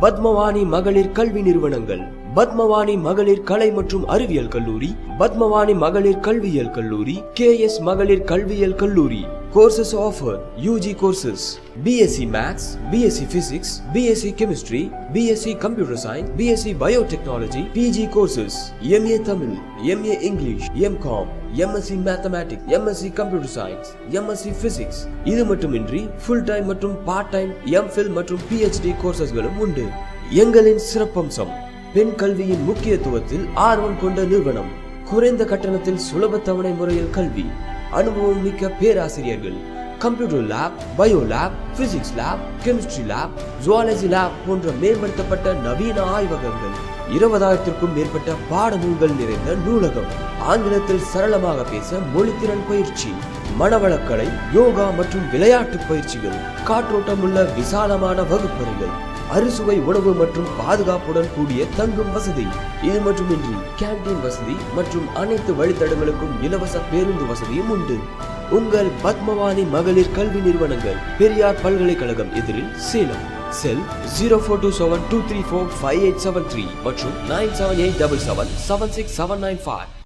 பத்மவாணி மகளிர் கல்வி நிறுவனங்கள் பத்மவாணி மகளிர் கலை மற்றும் அறிவியல் கல்லூரி பத்மவாணி மகளிர் கல்வியியல் கல்லூரி கே எஸ் மகளிர் கல்வியியல் கல்லூரி Courses offered UG courses BSc Maths, BSc Physics, BSc Chemistry, BSc Computer Science, BSc Biotechnology, PG courses MA Tamil, MA English, MCOM, MSc Mathematics, MSc Computer Science, MSc Physics இது மட்டுமின்றி full time மற்றும் part time MPhil மற்றும் PhD கோர்சஸ்களும் உண்டு எங்களின் சிறப்பம்சம் பெண் கல்வியின் முக்கியத்துவத்தில் ஆர்வம் கொண்ட நிறுவனம் குறைந்த கட்டணத்தில் சுலப தவணை முறையில் கல்வி அனுபவம் மிக்க பேராசிரியர்கள் computer lab bio lab physics lab chemistry lab zoology lab போன்ற மேம்படுத்தப்பட்ட நவீன ஆய்வகங்கள் இருபதாயிரத்திற்கும் மேற்பட்ட பாடநூல்கள் நிறைந்த நூலகம் ஆங்கிலத்தில் சரளமாக பேச மொழித்திறன் பயிற்சி மனவளக்கலை யோகா மற்றும் விளையாட்டு பயிற்சிகள் காற்றோட்டமுள்ள விசாலமான வகுப்பறைகள் அறுசுவை உணவு மற்றும் பாதுகாப்புடன் கூடிய தங்கும் வசதி இது மட்டுமின்றி கேண்டீன் வசதி மற்றும் அனைத்து வழித்தடங்களுக்கும் இலவச பேருந்து வசதியும் உண்டு உங்கள் பத்மவாணி மகளிர் கல்வி நிறுவனங்கள் பெரியார் பல்கலைக்கழகம் எதிரில் Salem cell zero four two seven two three four five eight seven three மற்றும் nine seven eight double seven seven six seven nine five